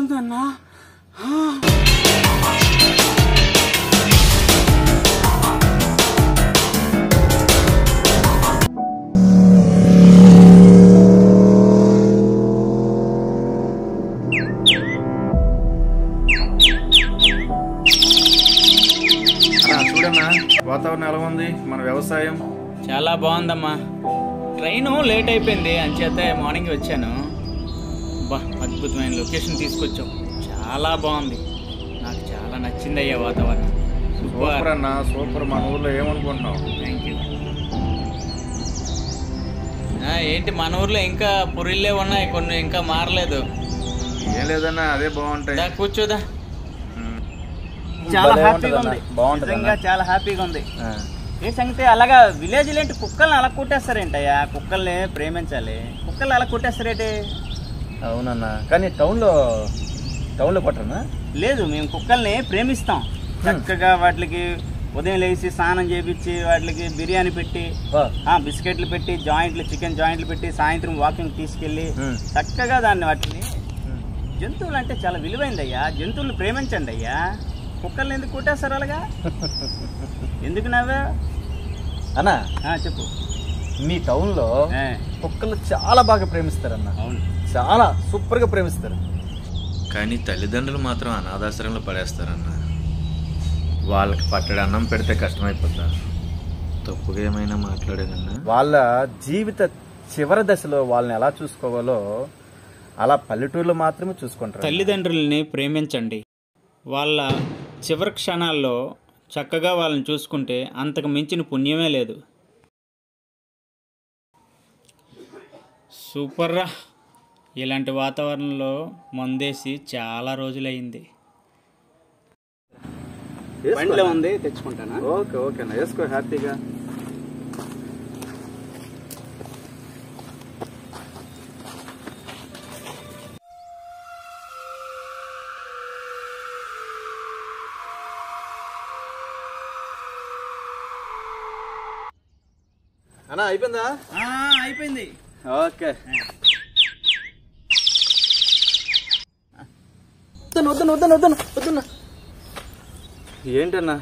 ఉందన్నా అన్నా చూడన్నా వాతావరణం ఎలా ఉంది మన వ్యవసాయం చాలా బాగుందమ్మా ట్రైన్ లేట్ అయిపోయింది అంచేత మార్నింగ్ వచ్చాను బా అద్భుతమైన లొకేషన్ తీసుకొచ్చావు చాలా బాగుంది నాకు చాలా నచ్చింది అయ్యా వాతావరణం సూపర్ సూపర్ అన్న సూపర్ మన ఊర్లో ఏమనుకుంటున్నావు థ్యాంక్ యూ ఏంటి మన ఊర్లో ఇంకా పురిల్లే ఉన్నాయి కొన్ని ఇంకా మారలేదు ఏం లేదన్నా అదే బాగుంటాయి దా కూర్చోదా ఉమ్. చాలా భలే హ్యాపీగా ఉంటుందన్న. ఉంది బాగుంటుందన్న. నిజంగా చాలా హ్యాపీగా ఉంది ఆ. ఏ సంగతి అలాగా విలేజ్ ఏంటి కుక్కల్ని అలా కొట్టేస్తారేంటయ్యా కుక్కల్ని ప్రేమించాలి కుక్కల్ని అలా కొట్టేస్తారేంటి అవునన్నా కానీ టౌన్లో టౌన్లో కొట్టరనా లేదు మేము కుక్కల్ని ప్రేమిస్తాం చక్కగా వాటికి ఉదయం లేచి స్నానం చేపించి వాటికి బిర్యానీ పెట్టి వా. ఆ, బిస్కెట్లు పెట్టి జాయింట్లు చికెన్ జాయింట్లు పెట్టి సాయంత్రం వాకింగ్ తీసుకెళ్ళి ఉమ్. చక్కగా దాన్ని వాటిని ఉమ్. జంతువులు అంటే చాలా విలువైందయ్యా జంతువులు ప్రేమించండి అయ్యా కుక్కల్ని ఎందుకు కొట్టేస్తారు అలాగా ఎందుకు నవ్వా అన్నా ఆ, చెప్పు మీ టౌన్లో ఏ, కుక్కలు చాలా బాగా ప్రేమిస్తారన్న అవును చాలా సూపర్గా ప్రేమిస్తారు కానీ తల్లిదండ్రులు మాత్రం అనాథాశ్రమంలో పడేస్తారన్న వాళ్ళకి పట్టడి అన్నం పెడితే కష్టమైపోతా తప్పుగా ఏమైనా మాట్లాడానన్నా వాళ్ళ జీవిత చివరి దశలో వాళ్ళని ఎలా చూసుకోవాలో అలా పల్లెటూరులో మాత్రమే చూసుకుంటారు తల్లిదండ్రుల్ని ప్రేమించండి వాళ్ళ చివరి క్షణాల్లో చక్కగా వాళ్ళని చూసుకుంటే అంతకు మించిన పుణ్యమే లేదు సూపర్ రా ఇలాంటి వాతావరణంలో మందేసి చాలా రోజులైంది బండిలో ఉంది తెచ్చుకుంటానా ఓకే ఓకే అన్న వేసుకో హ్యాపీగా అన్నా అయిపోయిందా అయిపోయింది ఓకే వద్దను వద్దను వద్దను వద్దను వద్దన్నా ఏంటన్నా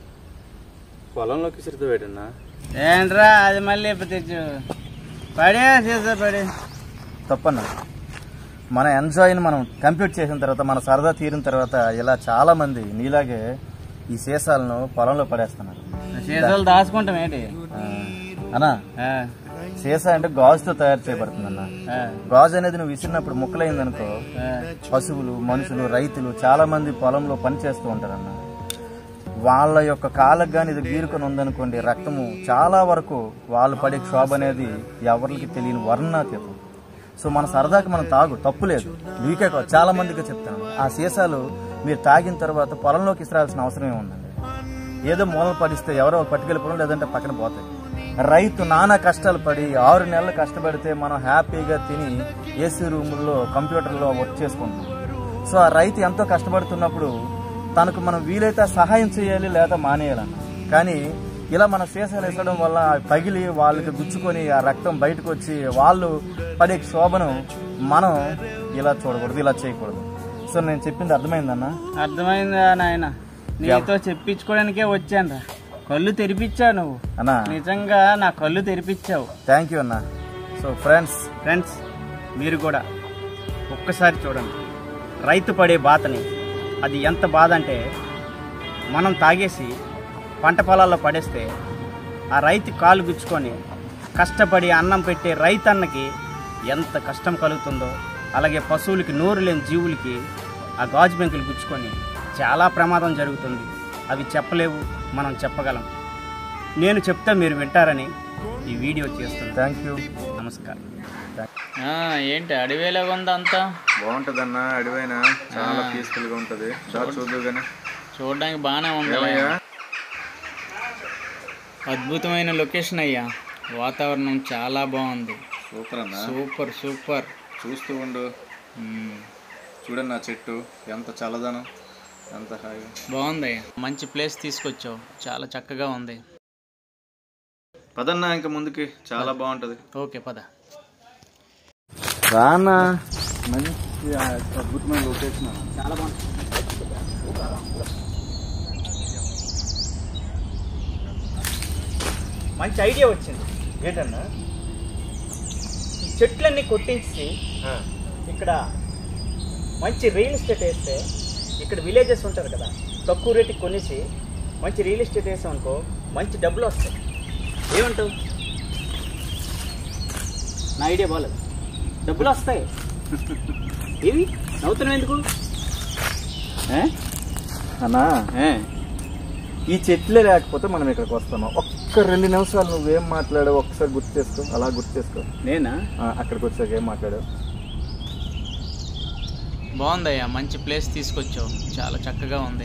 పొలంలోకి సిరితో పెట్టన్నా ఏంట్రా అది మళ్ళీ ఇప్పుడు తెచ్చు పడే చేసా పడే తప్పన్నా మన ఎంజాయ్ని మనం కంప్లీట్ చేసిన తర్వాత మన సరదా తీరిన తర్వాత ఇలా చాలా మంది నీలాగే ఈ సీసాలను పొలంలో పడేస్తున్నారు చేసాలు దాచుకుంటాం ఏంటి ఆ, అన్నా ఆ, సీసా అంటే గాజుతో తయారు చేయబడుతుంది అన్న ఆ, గాజు అనేది నువ్వు విసిరినప్పుడు ముక్కలైందనుకో ఆ. పశువులు మనుషులు రైతులు చాలా మంది పొలంలో పని చేస్తూ ఉంటారన్న వాళ్ళ యొక్క కాళ్ళకు కానీ ఇది గీరుకొని ఉందనుకోండి రక్తము చాలా వరకు వాళ్ళు పడే క్షోభ అనేది ఎవరికి తెలియని వర్ణాతీతం సో మన సరదాకి మనం తాగు తప్పు లేదు మీకే కాదు చాలా మందికి చెప్తాను ఆ సీసాలు మీరు తాగిన తర్వాత పొలంలోకి ఇసరాల్సిన అవసరమే ఉందండి ఏదో మూలన పడిస్తే ఎవరో పట్టుకెళ్ళిపోవడం లేదంటే పక్కన పోతాయి రైతు నానా కష్టాలు పడి ఆరు నెలలు కష్టపడితే మనం హ్యాపీగా తిని ఏసీ రూముల్లో కంప్యూటర్లో వర్క్ చేసుకుంటాం సో ఆ రైతు ఎంతో కష్టపడుతున్నప్పుడు తనకు మనం వీలైతే సహాయం చేయాలి లేదా మానేయాలన్న కానీ ఇలా మన సీసాలు వేసడం వల్ల అవి పగిలి వాళ్ళకి గుచ్చుకొని ఆ రక్తం బయటకు వచ్చి వాళ్ళు పడే శోభను మనం ఇలా చూడకూడదు ఇలా చేయకూడదు సో నేను చెప్పింది అర్థమైందన్నా అర్థమైందా నాయన నీతో చెప్పించుకోవడానికే వచ్చాను రా కళ్ళు తెరిపించావు నువ్వు అన్నా నిజంగా నా కళ్ళు తెరిపించావు థ్యాంక్ యూ అన్న సో ఫ్రెండ్స్ ఫ్రెండ్స్ మీరు కూడా ఒక్కసారి చూడండి రైతు పడే బాధని అది ఎంత బాధ అంటే మనం తాగేసి పంట పొలాల్లో పడేస్తే ఆ రైతు కాలు గుచ్చుకొని కష్టపడి అన్నం పెట్టే రైతన్నకి ఎంత కష్టం కలుగుతుందో అలాగే పశువులకి నోరు లేని జీవులకి ఆ గాజు బెంకులు గుచ్చుకొని చాలా ప్రమాదం జరుగుతుంది అవి చెప్పలేవు మనం చెప్పగలం నేను చెప్తే మీరు వింటారని ఈ వీడియో చేస్తున్నాను థ్యాంక్ యూ నమస్కారం ఏంటి అడవిలాగా ఉందా అంతా బాగుంటదన్న అడివైనా చాలా పీస్ఫుల్ గా ఉంటది చాలా చూద్దు గానీ చూడడానికి బాగానే ఉంది ఏమయ్యా అద్భుతమైన లొకేషన్ అయ్యా వాతావరణం చాలా బాగుంది సూపర్ అన్న సూపర్ సూపర్ చూస్తూ ఉండు మ్మ్. చూడండి ఆ చెట్టు ఎంత చల్లదనం ఎంత హాయిగా బాగుందయ్యా మంచి ప్లేస్ తీసుకొచ్చావు చాలా చక్కగా ఉంది పదన్నా ఇంకా ముందుకి చాలా బాగుంటది ఓకే పద రానా ఇది అద్భుతమైన లొకేషన్ అన్న చాలా బాగుంది మంచి ఐడియా వచ్చింది ఏంటన్నా ఈ చెట్లన్నీ కొట్టించి ఇక్కడ మంచి రియల్ ఎస్టేట్ వేస్తే ఇక్కడ విలేజెస్ ఉంటారు కదా తక్కువ రేటుకి కొనేసి మంచి రియల్ ఎస్టేట్ వేసాం అనుకో మంచి డబ్బులు వస్తాయి ఏమంటావు నా ఐడియా బాగాలేదు డబ్బులు వస్తాయి ఏవి నవ్వుతున్నావు ఎందుకు ఏ? అన్నా ఈ చెట్లే లేకపోతే మనం ఇక్కడికి వస్తున్నాం ఒక్క రెండు నిమిషాలు నువ్వేం మాట్లాడావు ఒక్కసారి గుర్తు చేసుకో అలా గుర్తు చేసుకో నేనా ఆ, అక్కడికి వచ్చాక ఏం మాట్లాడావు బాగుందయ్యా మంచి ప్లేస్ తీసుకొచ్చావు చాలా చక్కగా ఉంది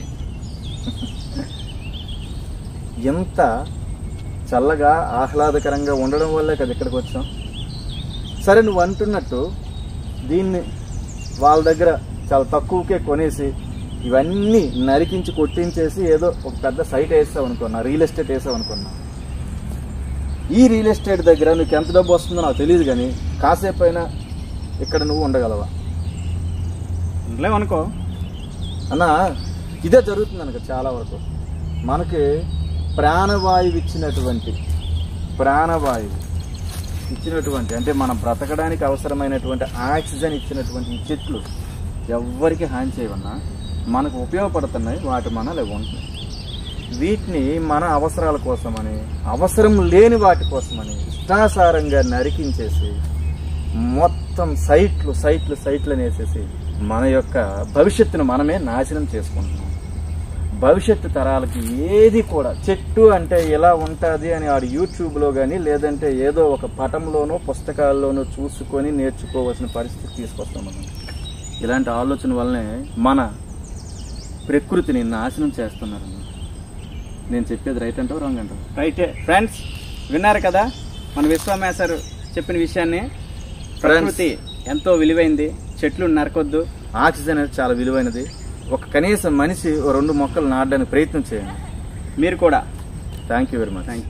ఎంత చల్లగా ఆహ్లాదకరంగా ఉండడం వల్లే కదా ఇక్కడికి వచ్చాం సరే నువ్వు అంటున్నట్టు దీన్ని వాళ్ళ దగ్గర చాలా తక్కువకే కొనేసి ఇవన్నీ నరికించి కొట్టించేసి ఏదో ఒక పెద్ద సైట్ వేస్తావు అనుకున్నా రియల్ ఎస్టేట్ వేసావు అనుకున్నా ఈ రియల్ ఎస్టేట్ దగ్గర నీకు ఎంత డబ్బు వస్తుందో నాకు తెలియదు కానీ కాసేపు అయినా ఇక్కడ నువ్వు ఉండగలవా ఉండలేమనుకో అన్న ఇదే జరుగుతుంది అనక చాలా వరకు మనకి ప్రాణవాయువు ఇచ్చినటువంటి ప్రాణవాయువు ఇచ్చినటువంటి అంటే మనం బ్రతకడానికి అవసరమైనటువంటి ఆక్సిజన్ ఇచ్చినటువంటి ఈ చెట్లు ఎవ్వరికి హాని చేయవన్నా మనకు ఉపయోగపడుతున్నాయి వాటి మనలు ఉంటున్నాయి వీటిని మన అవసరాల కోసమని అవసరం లేని వాటి కోసమని ఇష్టాసారంగా నరికించేసి మొత్తం సైట్లు సైట్లు సైట్లు వేసేసి మన యొక్క భవిష్యత్తును మనమే నాశనం చేసుకుంటున్నాం భవిష్యత్తు తరాలకి ఏది కూడా చెట్టు అంటే ఎలా ఉంటుంది అని ఆడు యూట్యూబ్లో కానీ లేదంటే ఏదో ఒక పటంలోనో పుస్తకాల్లోనో చూసుకొని నేర్చుకోవాల్సిన పరిస్థితి తీసుకొస్తాం మనం ఇలాంటి ఆలోచన వల్లనే మన ప్రకృతిని నాశనం చేస్తున్నారు నేను చెప్పేది రైట్ అంటావు రాంగ్ అంటావు రైటే ఫ్రెండ్స్ విన్నారు కదా మన విశ్వమేశ్వర్ చెప్పిన విషయాన్ని ప్రకృతి ఎంతో విలువైంది చెట్లు నరకొద్దు ఆక్సిజన్ అనేది చాలా విలువైనది ఒక కనీసం మనిషి ఓ రెండు మొక్కలు నాటడానికి ప్రయత్నం చేయండి మీరు కూడా thank you very much thank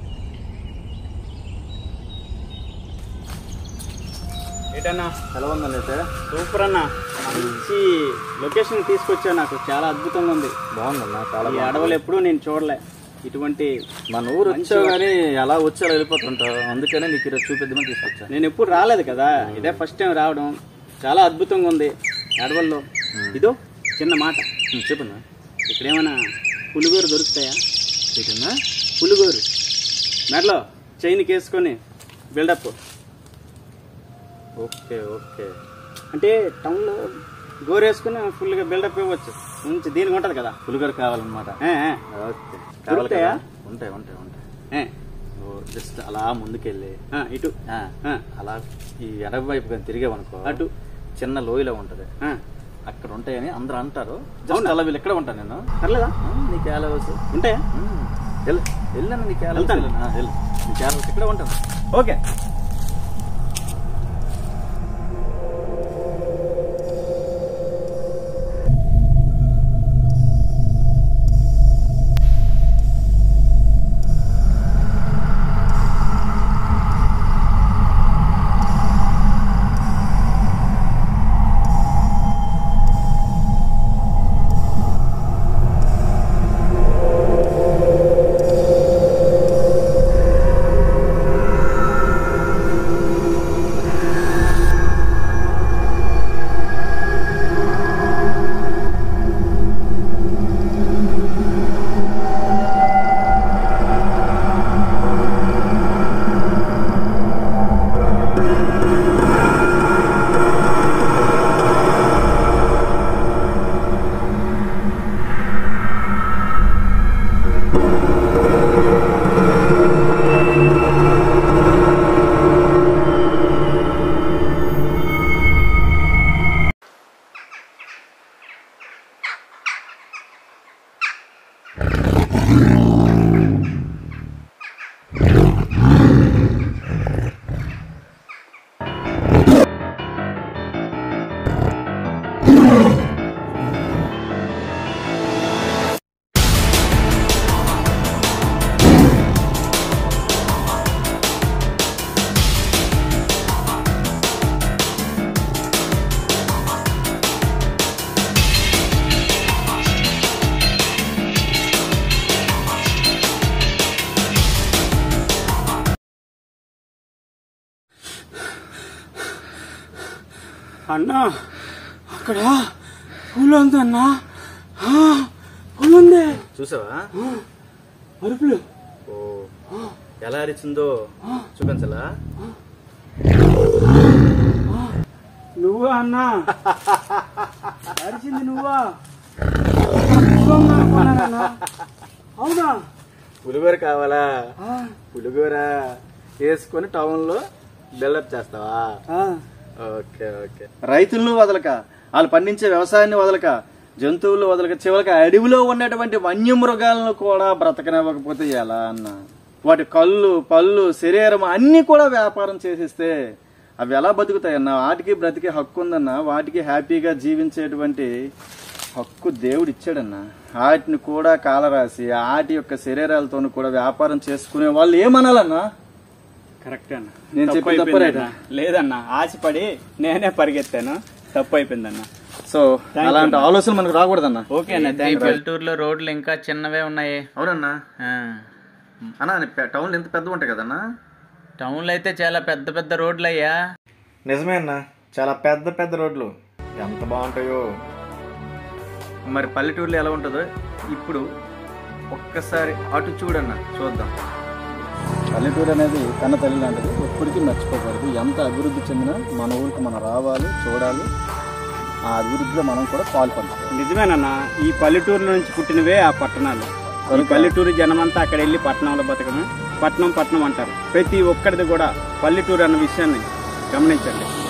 ఏటన్నా ఎలా ఉందండి అయితే సూపర్ అన్న మంచి లొకేషన్ తీసుకొచ్చా నాకు చాలా అద్భుతంగా ఉంది బాగుందన్న చాలా ఈ అడవులు ఎప్పుడూ నేను చూడలే ఇటువంటి మన ఊరు వచ్చావు కానీ ఎలా వచ్చి అలా వెళ్ళిపోతుంటావు అందుకనే నీకు ఈరోజు చూపిద్దామని తీసుకొచ్చా నేను ఎప్పుడు రాలేదు కదా ఇదే ఫస్ట్ టైం రావడం చాలా అద్భుతంగా ఉంది అడవుల్లో ఇదో చిన్న మాట చెప్పన్నా ఇక్కడ ఏమైనా పులిగోరు దొరుకుతాయా ఏంటన్నా పులిగోరు మెడలో చైన్కి వేసుకొని బిల్డప్ ఓకే ఓకే అంటే టౌన్లో గోరు వేసుకుని ఫుల్గా బిల్డప్ ఇవ్వచ్చు మంచి దీనికి ఉంటుంది కదా పులిగోర కావాలన్నమాట ఏ, ఏ. ఓకే దొరుకుతాయా? ఉంటాయి ఉంటాయి ఉంటాయి ఏ, జస్ట్ అలా ముందుకెళ్ళి ఆ, ఇటు ఆ, ఆ, అలా ఈ ఎడమ వైపు కానీ తిరిగామనుకో అటు చిన్న లోయలో ఉంటది ఆ, అక్కడ ఉంటాయని అందరూ అంటారు జస్ట్ అవునా? అలా వీళ్ళు ఎక్కడ ఉంటాను నేను పర్లేదా ఆ, నీకు ఎలా వచ్చు ఉంటాయా వెళ్ళు వెళ్ళాను నీకు ఎలా వెళ్తాను. వెళ్ళు నీకు ఎలా ఇక్కడ ఉంటాను ఓకే అన్నా అక్కడ పూలు ఉందన్నా పూలు ఉంది చూసావా అరుపులు ఓ ఎలా అరిచిందో చూపించలా నువ్వా అన్నా అరిచింది నువ్వా నువ్వమ్మా అనుకున్నానన్నా. అవునా పులిగోర కావాలా పులిగోర వేసుకొని టౌన్ లో బిల్డప్ చేస్తావా ఆ, ఓకే ఓకే రైతులను వదలక వాళ్ళు పండించే వ్యవసాయాన్ని వదలక జంతువులు వదలక చివరికి అడవిలో ఉన్నటువంటి వన్యమృగాలను కూడా బ్రతకనివ్వకపోతే ఎలా అన్న వాటి కళ్ళు పళ్ళు శరీరం అన్ని కూడా వ్యాపారం చేసిస్తే అవి ఎలా బతుకుతాయన్న వాటికి బ్రతికే హక్కు ఉందన్న వాటికి హ్యాపీగా జీవించేటువంటి హక్కు దేవుడు ఇచ్చాడన్న వాటిని కూడా కాలరాసి వాటి యొక్క శరీరాలతో కూడా వ్యాపారం చేసుకునే వాళ్ళు ఏమనాలన్నా కరెక్ట్ అన్న నేను తప్పు చెప్పిన తప్పు అయిపోయిందన్న. లేదన్నా ఆశపడి నేనే పరిగెత్తాను తప్పు అయిపోయిందన్న సో అలాంటి ఆలోచనలు మనకు రాకూడదన్నా ఓకే అన్న ఈ థ్యాంక్ యూ పల్లెటూరులో రోడ్లు ఇంకా చిన్నవే ఉన్నాయి అవునన్నా ఆ. అన్న టౌన్లో ఎంత పెద్ద ఉంటాయి కదన్నా టౌన్లో అయితే చాలా పెద్ద పెద్ద రోడ్లు అయ్యా నిజమే అన్న చాలా పెద్ద పెద్ద రోడ్లు ఎంత బాగుంటాయో మరి పల్లెటూరులో ఎలా ఉంటుందో ఇప్పుడు ఒక్కసారి అటు చూడన్న చూద్దాం పల్లెటూరు అనేది కన్న తల్లి లాంటిది ఎప్పటికీ మర్చిపోకూడదు ఎంత అభివృద్ధి చెందినా మన ఊరికి మనం రావాలి చూడాలి ఆ అభివృద్ధిలో మనం కూడా పాల్పంచాలి నిజమేనన్నా ఈ పల్లెటూరు నుంచి పుట్టినవే ఆ పట్టణాలు ఈ పల్లెటూరు జనమంతా అక్కడ వెళ్ళి పట్టణంలో బతకడం పట్నం పట్నం అంటారు ప్రతి ఒక్కరిది కూడా పల్లెటూరు అన్న విషయాన్ని గమనించండి